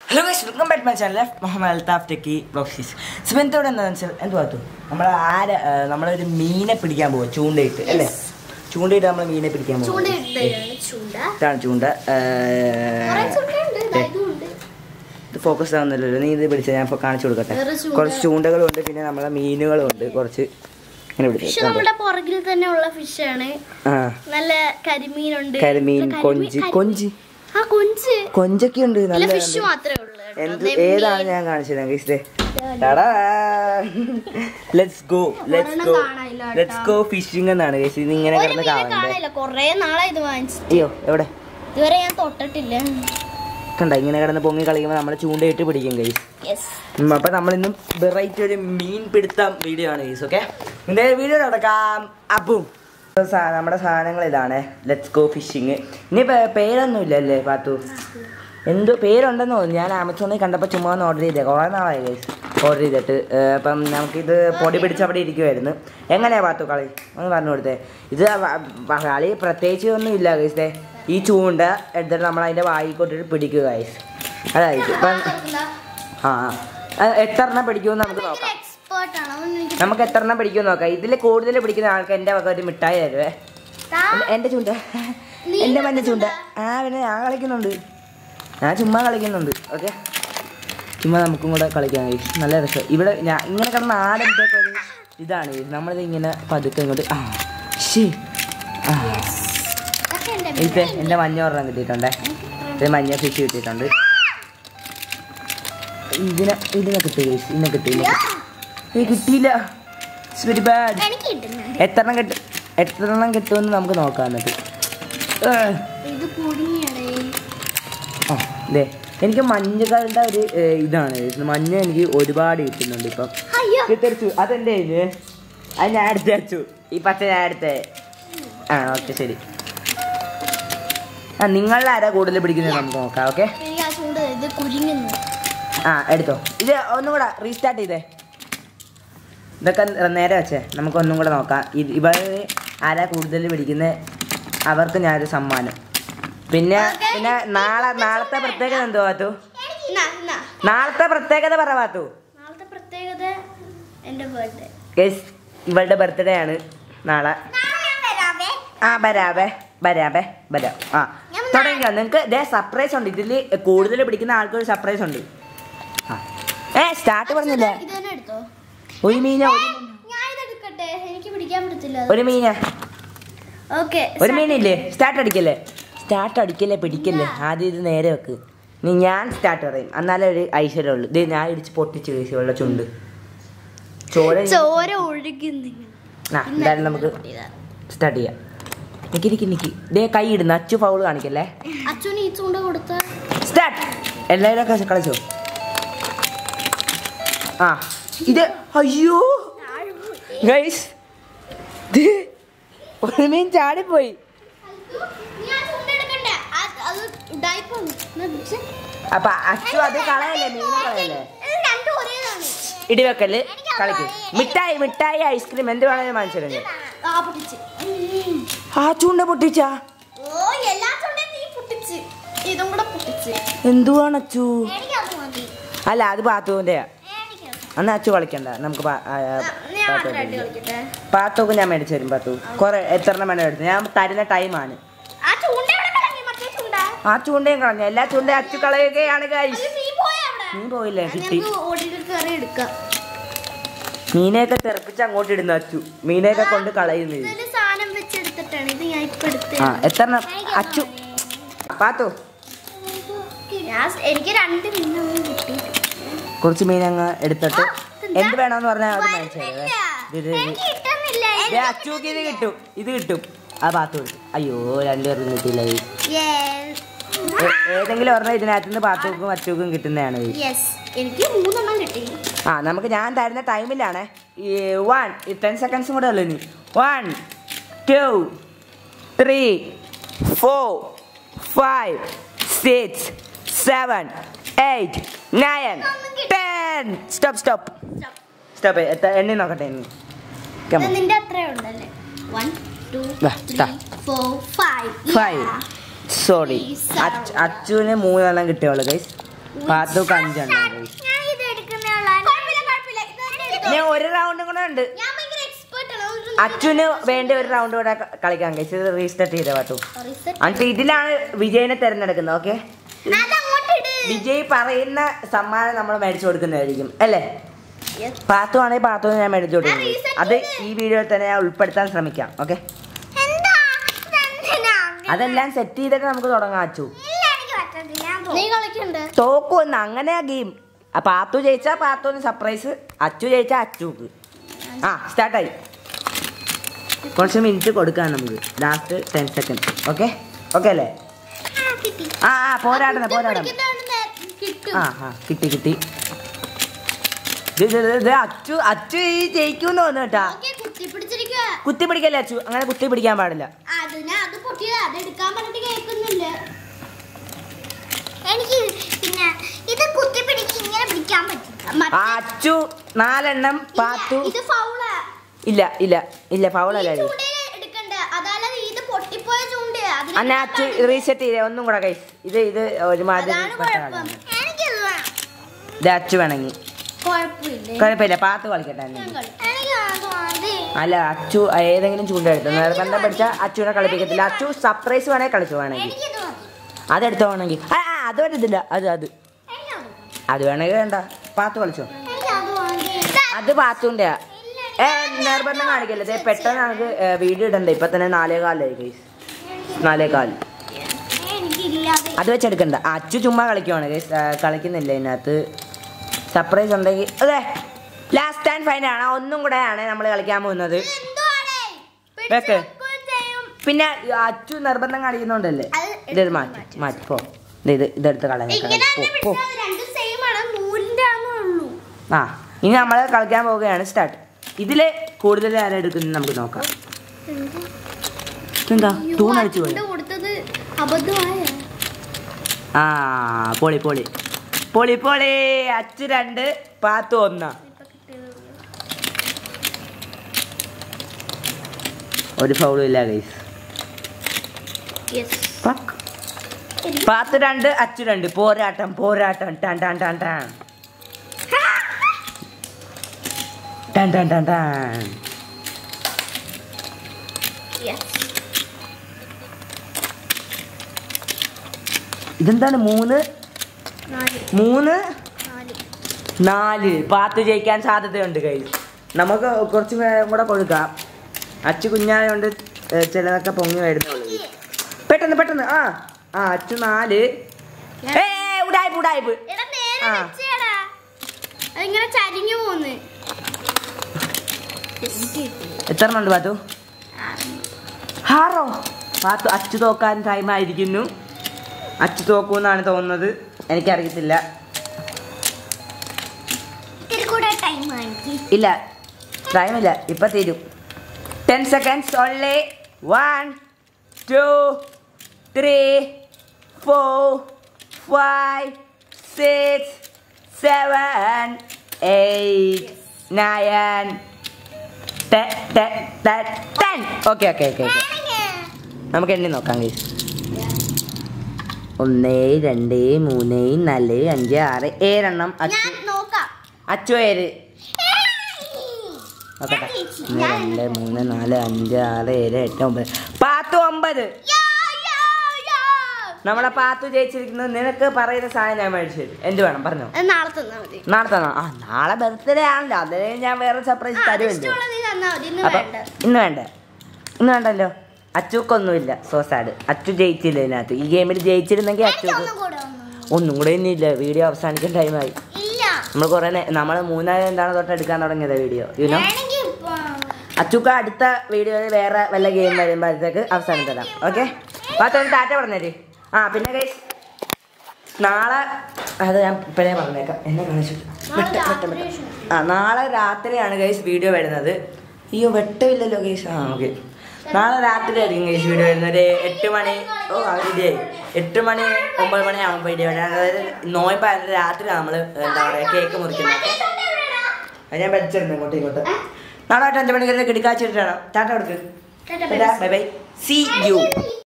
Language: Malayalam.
Hello guys welcome back my channel Muhammad Althaf techie ബ്ലോക്സിസ് സുബന്ധത്തോടെ എന്താണെന്ന് വെച്ചാൽ എന്തുവാ നമ്മൾ ആര ആ, നമ്മളൊരു മീനെ പിടിക്കാൻ പോവാ ചൂണ്ടയിട്ട് അല്ലേ ചൂണ്ടയിട്ട് നമ്മൾ മീനെ പിടിക്കാൻ പോകും ചൂണ്ടയിട്ടതാണ് ചൂണ്ട ഇതാണ് ചൂണ്ട ആ, കുറെ ചൂണ്ടയുണ്ട് ദേ, ഇതുണ്ട് ഇത് ഫോക്കസ് ആവുന്നില്ലല്ലോ നീ ഇത് പിടിച്ച ഞാൻ ഇപ്പോൾ കാണിച്ചു കൊടുക്കട്ടെ വേറെ ചൂണ്ട. കുറച്ച് ചൂണ്ടകളുണ്ട് പിന്നെ നമ്മളെ മീനുകളും ഉണ്ട് കുറച്ച് ഇങ്ങനെ ഫിഷ് പിടിച്ചു നമ്മുടെ പുറകിൽ തന്നെ ഉള്ള ഫിഷാണ് ആ നല്ല കരിമീനുണ്ട് കരിമീൻ കരിമീൻ- കൊഞ്ച് കരിമീൻ- കൊഞ്ച് ആ കൊഞ്ച് കൊഞ്ചൊക്കെ ഉണ്ട് നല്ല നല്ല ഫിഷ് മാത്രമേ ഉള്ളൂ കേട്ടോ. എന്ത് ദേ ഏതാണ് മീൻ. ഞാൻ കാണിച്ചത് ഗൈസ് ലെറ്റ്സ് ഗോ ലെറ്റ്സ് ഒരെണ്ണം ഗോ കാണാനില്ല കേട്ടോ. ലെറ്റ്സ് ഗോ ഫിഷിംഗ് എന്നാണ് ഗൈസ് ഇത് ഇങ്ങനെ ഒരു കിടന്ന് മീനെ കാണണ്ടേ കാണാനില്ല കൊറേ നാളെ ഇത് വാങ്ങിച്ചു അയ്യോ എവിടെ ഇതുവരെ ഞാൻ തൊട്ടിട്ടില്ല കണ്ട ഇങ്ങനെ കിടന്ന് പൊങ്ങി കളിക്കുമ്പോൾ നമ്മൾ ചൂണ്ടയിട്ട് പിടിക്കും ഗൈസ് യെസ് അപ്പൊ നമ്മൾ ഇന്നും വെറൈറ്റി ഒരു മീൻ പിടുത്തം വീഡിയോ ആണ് ഗൈസ് ഓക്കെ ഇതിന്റെ വീഡിയോ നടക്കാം അപ്പും സാ- നമ്മുടെ സാധനങ്ങൾ ഇതാണ് ലെറ്റ്സ് ഗോ ഫിഷിങ് ഇനി പേ- പേരൊന്നും ഇല്ലല്ലേ പാത്തു എന്തോ പേരുണ്ടെന്ന് തോന്നുന്നു ഞാൻ ആമസോണിൽ കണ്ടപ്പോൾ ചുമ്മാ ഒന്ന് ഓർഡർ ചെയ്തേ കുറേ നാളായി ഗൈസ് ഓർഡർ ചെയ്തിട്ട് ഏർ അപ്പം നമുക്കിത് പൊടി പിടിച്ച് അവിടെ ഇരിക്കുമായിരുന്നു എങ്ങനെയാ പാത്തു കളി ഒന്ന് പറഞ്ഞു കൊടുത്തേ ഇത് വ- വ- കളി പ്രത്യേകിച്ച് ഒന്നും ഇല്ല ഗൈസേ ഈ ചൂണ്ട എടുത്തിട്ട് നമ്മൾ അതിൻ്റെ വായിക്കൊട്ടിട്ട് പിടിക്കുക ഗൈസ് അതായത് ഇപ്പം ആ ആ. അത് എത്ര എണ്ണം പിടിക്കുമെന്ന് നമുക്ക് നോക്കാം എക്സ്പേർട്ട് ആണ് അതൊന്നും എനിക്ക് നമുക്ക് എത്ര എണ്ണം പിടിക്കുമെന്ന് നോക്കാം ഇതിൽ കൂടുതൽ പിടിക്കുന്ന ആൾക്ക് എൻ്റെ വക ഒരു മിഠായി തരുവേ താ. എന്റെ- എന്റെ ചൂണ്ട നീ എന്റെ മഞ്ഞ ചൂണ്ട ആ പിന്നെ ഞാൻ കളിക്കുന്നുണ്ട് ഞാൻ ചുമ്മാ കളിക്കുന്നുണ്ട് ഓക്കെ ചുമ്മാ നമുക്കും കൂടെ കളിക്കാൻ കഴിയും നല്ല രസം ഇവിടെ ഞാൻ ഇങ്ങനെ കിടന്ന് ആടുമ്പോഴത്തേക്ക് ഒരു ഇതാണ് guys. നമ്മളിത് ഇങ്ങനെ പതുക്കെ ഇങ്ങോട്ട് ആ ശേ ആ ഇതൊക്കെ എന്റെ ഇപ്പം എൻ്റെ മഞ്ഞ ഒരെണ്ണം കിട്ടിയിട്ടുണ്ടേ ഇത് മഞ്ഞ ഫിഷ് കിട്ടിയിട്ടുണ്ട് ഇതിനെ ഇതിനെ കിട്ടി guys. ഇതിനെ കിട്ടി ഇതിനെ കിട്ടി. ഏയ് കിട്ടിയില്ല ഇറ്റ്സ് വെരി ബാഡ് എനിക്ക് കിട്ടുന്നുണ്ട് എത്ര എണ്ണം കിട്ടും എത്ര എണ്ണം കിട്ടുമെന്ന് നമുക്ക് നോക്കാം എന്നിട്ട് ഏ, ഇത് കുടുങ്ങിയടേ ആ ദേ എനിക്ക് മഞ്ഞകളുടെ ഒരു ഏ, ഇതാണ് ഇത് മഞ്ഞ എനിക്ക് ഒരുപാട് കിട്ടുന്നുണ്ട് ഇപ്പം അയ്യോ കിട്ടരിച്ചു അതെന്റെ കയ്യില് അത് ഞാൻ എടുത്ത് വെച്ചു ഈ പച്ച ഞാൻ എടുത്തേ ആ ഓക്കെ ശരി ആ നിങ്ങളുടെ ആരാ കൂടുതൽ പിടിക്കുന്നത് നമുക്ക് നോക്കാം ഓക്കെ എനിക്ക് ആ ചൂണ്ട ഇത് കുരുങ്ങുന്നു ആ എടുത്തോ ഇത് ഒന്നും കൂടെ റീസ്റ്റാർട്ട് ചെയ്തേ ഇതൊക്കെ നേരെ വെച്ചേ നമുക്ക് ഒന്നും കൂടെ നോക്കാം ഇത് ഇവർ ആരാ കൂടുതൽ പിടിക്കുന്നത് അവർക്ക് ഞാനൊരു സമ്മാനം പിന്നെ Okay. പിന്നെ നാളെ നാളത്തെ പ്രത്യേകത എന്തോ പാത്തു എന്നാ, എന്നാ. നാളത്തെ പ്രത്യേകത പറ പാത്തു നാളത്തെ പ്രത്യേകത എന്റെ ബർത്ത്ഡേ ഗൈസ് ഇവളുടെ ബർത്ത്ഡേ ആണ് നാളെ ആ വരാവേ വരാവേ വരാം ആ ഞാൻ തുടങ്ങിക്കോ നിങ്ങൾക്ക് ഇതേ സർപ്രൈസ് ഉണ്ട് ഇതിൽ കൂടുതൽ പിടിക്കുന്ന ആൾക്കൊരു സർപ്രൈസ് ഉണ്ട് ആ ഏ സ്റ്റാർട്ട് പറഞ്ഞില്ല ഇത് തന്നെ എടുത്തോ ഒരു മീന ഒരു മീന ഞാൻ ഇത് എടുക്കട്ടെ എനിക്ക് പിടിക്കാൻ പറ്റത്തില്ല ഒരു മീന ഓക്കെ ഒരു മീനില്ലേ സ്റ്റാർട്ട് അടിക്കല്ലേ സ്റ്റാർട്ട് അടിക്കല്ലേ പിടിക്കല്ലേ ആദ്യം ഇത് നേരെ വെക്ക് നീ ഞാൻ സ്റ്റാർട്ട് പറയും എന്നാലേ ഒരു ഐശ്വര്യം ഉള്ളൂ ഇത് ഞാൻ ഇടിച്ച് പൊട്ടിച്ച് കഴിച്ചു വെള്ള ചുണ്ട് ചോര ചോര ഒഴുകുന്നു ആ എന്തായാലും നമുക്ക് സ്റ്റാർട്ട് ചെയ്യാം നിക്ക് നിക്ക് നിക്ക് ദേ കൈ ഇടുന്ന അച്ചു ഫൗൾ കാണിക്കല്ലേ അച്ഛന് ഈ ചൂണ്ട കൊടുത്ത സ്റ്റാർട്ട് എല്ലാവരും ഒക്കെ കളിച്ചോ ആ ഇത് അയ്യോ ഗൈസ് ഒരു മീൻ ചാടിപ്പോയി അപ്പൊ അച്ചു അത് കളയല്ലേ മീനെ കളയല്ലേ ഇടിവെക്കല് കളിക്ക് മിഠായി മിഠായി ഐസ്ക്രീം എന്ത് വേണേലും വാങ്ങിച്ചു തരാം ഞാൻ. ആ ചൂണ്ട പൊട്ടിച്ചാ ഓ എല്ലാ ചൂണ്ടയും നീ പൊട്ടിച്ച് ഇതും കൂടെ പൊട്ടിച്ച് എന്തുവാണ് അച്ചു എനിക്കത് മതി അല്ല അത് പാത്തുവിന്റെയാ എനിക്കത് അന്ന് അച്ചു കളിക്കണ്ട നമുക്ക് പാ- ആ, ആ, ഞാൻ പാത്തു ആദ്യമായിട്ട് കളിക്കാം. കളിക്കട്ടെ പാത്തൊക്കെ ഞാൻ മേടിച്ചു തരും പാത്തു കുറെ എത്ര എണ്ണം വേണം എടുത്തു ഞാൻ തരുന്ന ടൈമാണ് ആ ചൂണ്ട എവിടെ കളഞ്ഞു മറ്റേ ചൂണ്ട ആ ചൂണ്ടയും കളഞ്ഞു എല്ലാ ചൂണ്ടയും അച്ചു കളയുകയാണ് ഗൈസ് അത് നീ പോയ അവിടെ നീ പോയില്ലേ അത് കിട്ടി നമുക്ക് ഓടിയിട്ട് കയറി എടുക്കാം മീനെയൊക്കെ തെറപ്പിച്ച് അങ്ങോട്ട് ഇടുന്നു അച്ചു മീനെയൊക്കെ കൊണ്ട് കളയുന്നു ഇത്. ഇതില് സാധനം വെച്ചെടുത്തിട്ടാണ് ഇത് ഞാൻ ഇപ്പൊ എടുത്ത് ആ എത്ര എണ്ണം അച്ചു പാത്തു ഞാൻ എനിക്ക് രണ്ട് മീനൊന്നും കിട്ടി കുറച്ച് മീനങ്ങ് എടുത്തിട്ട് ആ, ഇതെന്താ? എന്ത് വേണമെന്ന് പറഞ്ഞാൽ അത് മേടിച്ചു തരുവേ വരുന്നില്ല. ഇത് ഇത് ഇത്. എനിക്ക് കിട്ടുന്നില്ല ദേ, അച്ചുക്ക് ഇത് കിട്ടും ഇത് കിട്ടും ആ പാത്തു കൊടുത്തു അയ്യോ രണ്ടുപേർക്കും കിട്ടിയില്ല ഇത്. Yes. ഏ- ഏതെങ്കിലും ഒരെണ്ണം ഇതിനകത്തുനിന്ന് പാത്തുക്കും അച്ചുക്കും കിട്ടുന്നതാണ് ഇത്. Yes. എനിക്ക് മൂന്നെണ്ണം കിട്ടി ആ നമുക്ക് ഞാൻ തരുന്ന ടൈമിലാണ് ഈ വൺ ഈ ടെൻ സെക്കൻഡ്സും കൂടെ ഉള്ളു ഇനി one two three four five six seven eight nine ten stop stop stop എണ്ണി നോക്കട്ടെ എണ്ണി Come on. നിന്റെ അത്രേ ഉണ്ടല്ലേ വൺ ടു ദാ, ദാ. Four five five sorry Please, അച്ചുവിന് മൂന്നെണ്ണം കിട്ടിയുള്ളു ഗൈസ് പാത്തുക്ക് അഞ്ചെണ്ണം guys. ഞാൻ ഇത് എടുക്കുന്നേ കുഴപ്പമില്ല കുഴപ്പമില്ല ഇത് തന്നെ എടുത്തോ. ഇനി ഒരു റൗണ്ടും കൂടെ ഉണ്ട് ഞാൻ ഭയങ്കര എക്സ്പേർട്ട് ആണ് ഒരു അച്ഛന് വേണ്ട ഒരു റൗണ്ട് കൂടെ ക- കളിക്കാൻ കഴിച്ചു ഇത് റീസ്റ്റാർട്ട് ചെയ്ത പാത്തു reset. എന്നിട്ട് ഇതിലാണ് വിജയനെ തിരഞ്ഞെടുക്കുന്നത് ഓക്കെ അതങ്ങോട്ട് ഇട്. വിജയ് പറയുന്ന സമ്മാനം നമ്മൾ മേടിച്ചു കൊടുക്കുന്നതായിരിക്കും അല്ലേ Yes. പാത്തു ആണെങ്കിൽ പാത്തു ഞാൻ മേടിച്ചു കൊടുക്കുന്നത് ആ, reset അത് ചെയ്ത്. ഈ വീഡിയോയിൽ തന്നെ ഞാൻ ഉൾപ്പെടുത്താൻ ശ്രമിക്കാം ഓക്കെ എന്താ? ഇതെന്തിനാ അങ്ങനെ? അതെല്ലാം സെറ്റ് ചെയ്തിട്ട് നമുക്ക് തുടങ്ങാം അച്ചു ഇല്ല, എനിക്ക് പറ്റത്തില്ല. ഞാൻ നീ കളിക്കണ്ട് തോക്കുമെന്ന് അങ്ങനെയാ ഗെയിം ആ പാത്തു ജയിച്ചാ പാത്തുവിന് സർപ്രൈസ് അച്ചു ജയിച്ചാ അച്ചുക്ക് ആ സ്റ്റാർട്ടായി കുറച്ച് മിനിറ്റ് കൊടുക്കാം നമുക്ക് last ten second okay okay അല്ലേ കിട്ടി ആ ആ പോരാടണം പോരാടണം കിട്ടും ആ ആ കിട്ടി കിട്ടി ഇത് ഇത് ഇത് ഇത് അച്ചു അച്ചു ഈ ജയിക്കൂന്ന് തോന്നുന്നു കേട്ടാ ഓക്കേ, കുത്തി പിടിച്ചിരിക്കുക കുത്തി പിടിക്കല്ലേ അച്ചു അങ്ങനെ കുത്തി പിടിക്കാൻ പാടില്ല അതിന് അത് പൊട്ടിയത് അത് എടുക്കാൻ പറഞ്ഞിട്ട് കേൾക്കുന്നില്ല എനിക്ക് പിന്നെ ഇത് കുത്തി പിടിക്ക് ഇങ്ങനെ പിടിക്കാൻ പറ്റില്ല ആ അച്ചു നാലെണ്ണം പാത്തു ഇത് ഫൗളാ ഇല്ല ഇല്ല ഇല്ല ഈ ഫൗളല്ലേ ചൂണ്ടയില് എടുക്കണ്ട അതല്ലാതെ ഇത് പൊട്ടിപ്പോയ ചൂണ്ട അന്നെ അച്ചു റീസെറ്റ് ചെയ്തേ ഒന്നും കൂടെ കൈ ഇത് ഇത് ഒരുമാതിരി അതാണ് പെട്ട കുഴപ്പം കളറാണ്. എനിക്കത് വേണം ഇത് അച്ചു വേണമെങ്കിൽ കുഴപ്പമില്ല കുഴപ്പമില്ല പാത്ത് കളിക്കട്ടെ ഞാൻ എന്നെ. കളി- എനിക്ക് അത് മതി. അല്ല അച്ചു ഏതെങ്കിലും ചൂണ്ട എടുത്തു നിർബന്ധം പഠിച്ച അച്ചുവിനെ കളിപ്പിക്കത്തില്ല അച്ചു സർപ്രൈസ് വേണേ കളിച്ചു വേണമെങ്കിൽ എനിക്കിത് മതി അതെടുത്തോ വേണമെങ്കിൽ ആ ആ, അത് വരുന്നില്ല അത് അത് എനിക്കത് മതി. അത് വേണമെങ്കിൽ വേണ്ട പാത്ത് കളിച്ചോ എനിക്കത് മതി. അത് പാത്തുൻ്റെ ഏ നിർബന്ധം കാണിക്കല്ലേ ദേ പെട്ടെന്ന് നമുക്ക് വീഡിയോ ഇടണ്ടേ ഇപ്പൊ തന്നെ നാലേ കാലായി ഗൈസ് നാലേ കാല് എനിക്കില്ലാതെ അത് വെച്ചെടുക്കണ്ട അച്ചു ചുമ്മാ കളിക്കുവാണ് ഗൈസ് കളിക്കുന്നില്ല ഇതിനകത്ത് സർപ്രൈസ് ഉണ്ടെങ്കിൽ അതെ ലാസ്റ്റ് ആൻഡ് ഫൈനൽ ആണ് ഒന്നും കൂടെ ആണ് നമ്മൾ കളിക്കാൻ പോകുന്നത് എന്തുവാടേ? പിടിച്ച് വെക്ക്. വെക്കുകയും ചെയ്യും. പിന്നെ അച്ചു നിർബന്ധം കാണിക്കുന്നുണ്ടല്ലേ അത് ഇതൊരു മാറ്റി മാറ്റി പോ ദേ ഇത് ഇതെടുത്ത് കളയാം ഇങ്ങനെ പോ തന്നെ പോ പിടിച്ചാൽ രണ്ടും സെയിം ആണ് നൂലിന്റെ ആണെന്നേ ഉള്ളൂ ആ ഇനി നമ്മൾ കളിക്കാൻ പോവുകയാണ് സ്റ്റാർട്ട് ഇതില് കൂടുതൽ ആരാ എടുക്കുന്നത് നമുക്ക് നോക്കാം എന്താ തൂണടിച്ചു പോയി ഇത് കൊടുത്തത് അബദ്ധമായ ആ പൊളി പൊളി പൊളി പൊളി അച്ചു രണ്ട് പാത്തു ഒന്നാ ഒരു ഫൗളും ഇല്ല ഗൈസ് പാത്ത് രണ്ട് അച്ചു രണ്ട് പോരാട്ടം പോരാട്ടം ടൺ ടൺ ടൺ ടൺ ടൺ ടൺ ടൺ ടൺ ഇതെന്താണ് മൂന്ന് മൂന്ന് നാല് പാത്ത് ജയിക്കാൻ സാധ്യതയുണ്ട് കൈ നമുക്ക് കുറച്ച് പേരും കൂടെ കൊടുക്കാം അച്ചു കുഞ്ഞായോണ്ട് ഏ, ചിലതൊക്കെ പൊങ്ങി വരുന്നുള്ളൂ പെട്ടെന്ന് പെട്ടെന്ന് ആ ആ അച്ചു നാല് ഏ ഉടായ്പ് ഉടായ്പ് എടാ നേരെ ആ. വെച്ചേടാ അതിങ്ങനെ ചരിഞ്ഞു പോന്ന് എത്ര എണ്ണം ഉണ്ട് പാത്തു ആറോ പാത്തു അച്ചു തോക്കാൻ ടൈം ആയിരിക്കുന്നു അച്ചു തോക്കൂന്നാണ് തോന്നുന്നത് എനിക്കറിയത്തില്ല ഇത്തിരി കൂടെ ടൈം ആണെങ്കിൽ ഇല്ല ടൈമില്ല ഇപ്പൊ തീരും ten seconds only one two three four five six seven eight nine ten okay okay okay okay നമുക്ക് എണ്ണി നോക്കാം ഗൈസ് ഒന്ന് രണ്ട് മൂന്ന് നാല് അഞ്ച് ആറ് ഏഴെണ്ണം അച്ചു ഞാൻ നോക്കാം അച്ചു ഏഴ് നോക്കട്ടെ ഞാൻ ജയിച്ചു. ഒന്ന് രണ്ട് മൂന്ന് നാല് അഞ്ച് ആറ് ഏഴ് എട്ട് ഒമ്പത് പാത്തു ഒമ്പത് യോ, യോ, യോ. നമ്മളെ പാത്തു ജയിച്ചിരിക്കുന്നത് നിനക്ക് പറയുന്ന സാധനം ഞാൻ മേടിച്ചു തരും എന്ത് വേണം പറഞ്ഞോ അത് നാളെ തന്നാ മതി നാളെ തന്നോ ആ നാളെ ബർത്ത്ഡേ ആണല്ലോ അതിന് ഞാൻ വേറെ സർപ്രൈസ് ആ, അത് തരുമല്ലോ ഇഷ്ടമുള്ള നീ തന്നാ മതി ഇന്ന് അപ്പൊ വേണ്ട ഇന്ന് വേണ്ട ഇന്ന് വേണ്ടല്ലോ അച്ചുക്കൊന്നുമില്ല സോ സാഡ് അച്ചു ജയിച്ചില്ല ഇതിനകത്ത് ഈ ഗെയിമിൽ ജയിച്ചിരുന്നെങ്കിൽ അച്ചുക്ക് ഒന്നും കൂടെ ഒന്നും ഒന്നും കൂടെ ഇന്നില്ല വീഡിയോ അവസാനിക്കാൻ ടൈമായി ഇല്ല നമ്മൾ കുറെ നമ്മൾ മൂന്നായിരം എന്താണ് തൊട്ട് എടുക്കാൻ തുടങ്ങിയത് വീഡിയോ യുനോ വേണമെങ്കിൽ ഇപ്പൊ അച്ചുക്ക അടുത്ത വീഡിയോയിൽ വേറെ വല്ല ഗെയിം വരുമ്പോഴത്തേക്ക് അവസാനം തരാം ഓക്കെ പാത്തൊന്ന് ടാറ്റ പറഞ്ഞേര് ആ പിന്നെ ഗൈസ് നാളെ അത് ഞാൻ ഇപ്പോഴേ പറഞ്ഞേക്കാം എന്നെ കാണിച്ചു വെട്ട വെട്ട വെട്ട ആ നാളെ രാത്രിയാണ് ഗൈസ് വീഡിയോ വരുന്നത് അയ്യോ വെട്ടമില്ലല്ലോ ഗൈസ് ആ ഓക്കെ നാളെ രാത്രി ആയിരിക്കും ഗൈസ് വീഡിയോ വരുന്നത് ഒരു എട്ട് മണി ഓ റെഡിയായി എട്ട് മണി ഒമ്പത് മണി ആകുമ്പോൾ വീഡിയോ വരാം അതായത് നോയമ്പായിരുന്നു രാത്രി നമ്മൾ എന്താ പറയുക കേക്ക് മുറിക്കുന്നത് അത് ഞാൻ പഠിച്ചിരുന്നു ഇങ്ങോട്ട് ഇങ്ങോട്ട് നാളെ അഞ്ച് മണിക്ക് കിടക്കാച്ചിട്ടാണ് ടാറ്റ കൊടുക്ക് ബൈ ബൈ സി യു